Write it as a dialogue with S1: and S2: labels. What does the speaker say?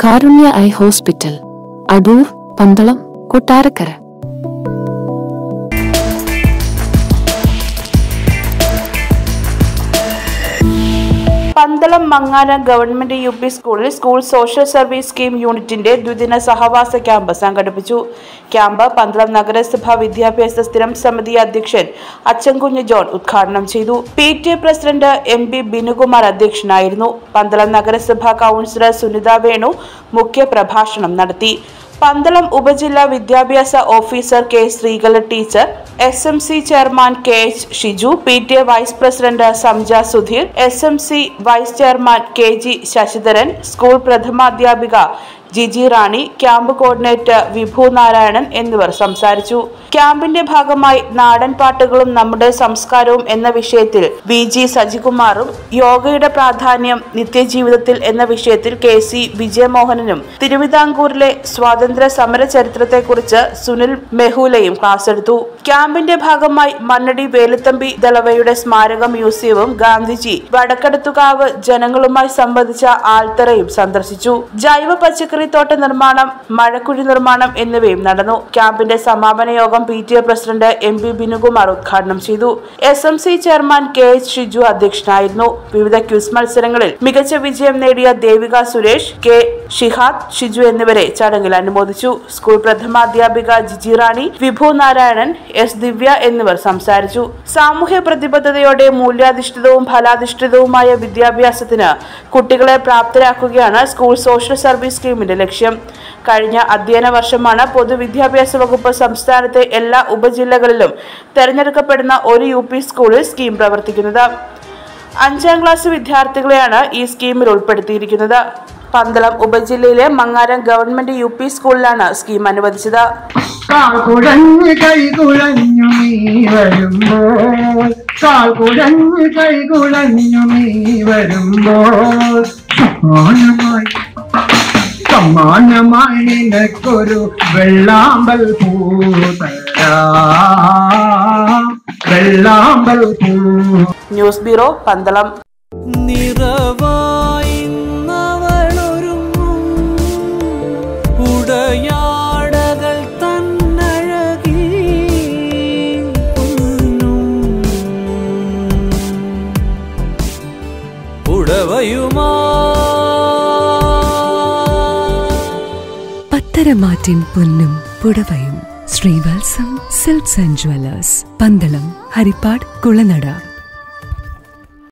S1: കാരുണ്യ eye hospital Adoor Pandalam Kottarakkara
S2: Pandalam മങ്ങാനം government U P സ്കൂളിൽ school social service scheme യൂണിറ്റിന്റെ ദ്വിദിന സഹവാസ ക്യാമ്പ് സംഘടിപ്പിച്ചു ക്യാമ്പ് പന്തളം നഗരസഭ വിദ്യാഭ്യാസ സ്ഥിരം സമിതി അധ്യക്ഷൻ അച്ചൻകുഞ്ഞ് ജോൺ ഉദ്ഘാടനം ചെയ്തു P T A president M P Binukumar അധ്യക്ഷനായിരുന്നു പന്തളം നഗരസഭ കൗൺസിലർ സുനിത വേണു മുഖ്യ പ്രഭാഷണം നടത്തി പന്തളം ഉപജില്ലാ വിദ്യാഭ്യാസ officer K Sreekala teacher S M C chairman K H Shiju P T A vice president Samja Sudheer S M C vice chairman K G Sasidharan school പ്രഥമാധ്യാപിക ജിജി റാണി ക്യാമ്പ് കോർഡിനേറ്റർ വിഭു നാരായണൻ എന്നിവർ സംസാരിച്ചു ക്യാമ്പിന്റെ ഭാഗമായി നാടൻ പാട്ടുകളും നമ്മുടെ സംസ്കാരവും എന്ന വിഷയത്തിൽ വി ജി സജികുമാറും യോഗയുടെ പ്രാധാന്യം നിത്യജീവിതത്തിൽ എന്ന വിഷയത്തിൽ കെ സി വിജയമോഹനനും തിരുവിതാംകൂറിലെ സ്വാതന്ത്ര്യ സമര ചരിത്രത്തെക്കുറിച്ച് സുനിൽ മെഹൂലയും ക്ലാസ് എടുത്തു ക്യാമ്പിന്റെ ഭാഗമായി മണ്ണടി വേലുത്തമ്പി ദളവയുടെ സ്മാരക മ്യൂസിയവും ഗാന്ധിജി വടക്കടത്തുകാവ് ജനങ്ങളുമായി സംബന്ധിച്ച ആൽത്തറയും സന്ദർശിച്ചു ജൈവ പച്ചക്കറിത്തോട്ട നിർമ്മാണം മഴക്കുഴി നിർമ്മാണം എന്നിവയും നടന്നു ക്യാമ്പിന്റെ സമാപന യോഗം P T A president M P Binukumar ഉദ്ഘാടനം ചെയ്തു S M C chairman K H Shiju അധ്യക്ഷനായിരുന്നു വിവിധ ക്വിസ് മത്സരങ്ങളിൽ മികച്ച വിജയം നേടിയ ദേവിക സുരേഷ് കെ ഷിഹാദ് ഷിജു എന്നിവരെ ചടങ്ങിൽ അനുമോദിച്ചു സ്കൂൾ പ്രഥമാധ്യാപിക ജിജി റാണി വിഭു നാരായണൻ എസ് ദിവ്യ എന്നിവർ സംസാരിച്ചു സാമൂഹ്യ പ്രതിബദ്ധതയോടെ മൂല്യാധിഷ്ഠിതവും ഫലാധിഷ്ഠിതവുമായ വിദ്യാഭ്യാസത്തിന് കുട്ടികളെ പ്രാപ്തരാക്കുകയാണ് സ്കൂൾ സോഷ്യൽ സർവീസ് സ്കീമിന്റെ ലക്ഷ്യം കഴിഞ്ഞ അധ്യയന വർഷമാണ് പൊതുവിദ്യാഭ്യാസ വകുപ്പ് സംസ്ഥാനത്തെ എല്ലാ ഉപജില്ലകളിലും തെരഞ്ഞെടുക്കപ്പെടുന്ന ഒരു യു പി സ്കൂളിൽ സ്കീം പ്രവർത്തിക്കുന്നത് അഞ്ചാം ക്ലാസ് വിദ്യാർത്ഥികളെയാണ് ഈ സ്കീമിൽ ഉൾപ്പെടുത്തിയിരിക്കുന്നത് പന്തളം ഉപജില്ലയിലെ മങ്ങാരം ഗവൺമെന്റ് യു പി സ്കൂളിലാണ് സ്കീം അനുവദിച്ചത്
S3: കാൽ കുഴഞ്ഞ് കൈ കുഴഞ്ഞു നീ വരുമ്പോൾ കാൽ കുഴഞ്ഞ് കൈ കുഴഞ്ഞു നീ വരുമ്പോൾ സമ്മാനമായി സമ്മാനമായി നിനക്കൊരു വെള്ളാമ്പൽ പൂതരാ വെള്ളാമ്പൽ പൂ
S2: ന്യൂസ് ബ്യൂറോ പന്തളം
S4: നിറവായിന്നവളൊരുങ്ങും ഉടയാടകൾ തന്നഴകി പൊന്നും ഉടവയുമാ
S5: പത്തരമാറ്റിൻ പൊന്നും പുടവയും Srivatsam silks and jewellers Pandalam Haripad Kulanada